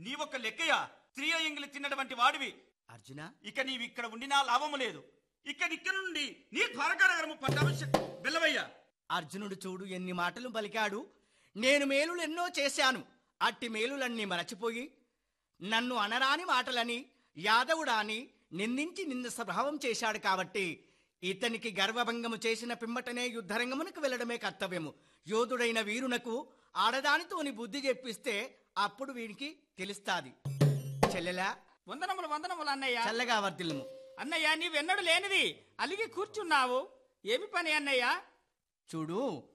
నీ ఒక్క లెక్కయ్యా స్త్రీ ఎంగిలి తిన్నటువంటి వాడివి అర్జున ఇక నీవు ఇక్కడ ఉండినా లాభము లేదు ఇక ఇక్కడ నుండి నీ ద్వారకానగరము పట్టాభిషేకం వెళ్ళవయ్యా అర్జునుడు చూడు ఎన్ని మాటలు పలికాడు నేను మేలులు ఎన్నో చేశాను అట్టి మేలులన్నీ మరచిపోయి నన్ను అనరాని మాటలని యాదవుడాని నిందించి నింద స్వభావం చేశాడు కాబట్టి ఇతనికి గర్వభంగము చేసిన పిమ్మటనే యుద్ధరంగమునకు వెళ్ళడమే కర్తవ్యము యోధుడైన వీరునకు ఆడదానితోని బుద్ధి చెప్పిస్తే అప్పుడు వీనికి తెలుస్తాది చెల్లెలా వందనములు వందనములు అన్నయ్య చల్లగా వర్తిల్లుము అన్నయ్య నీవెన్నడు లేనిది అలిగి కూర్చున్నావు ఏమి పని అన్నయ్య చూడు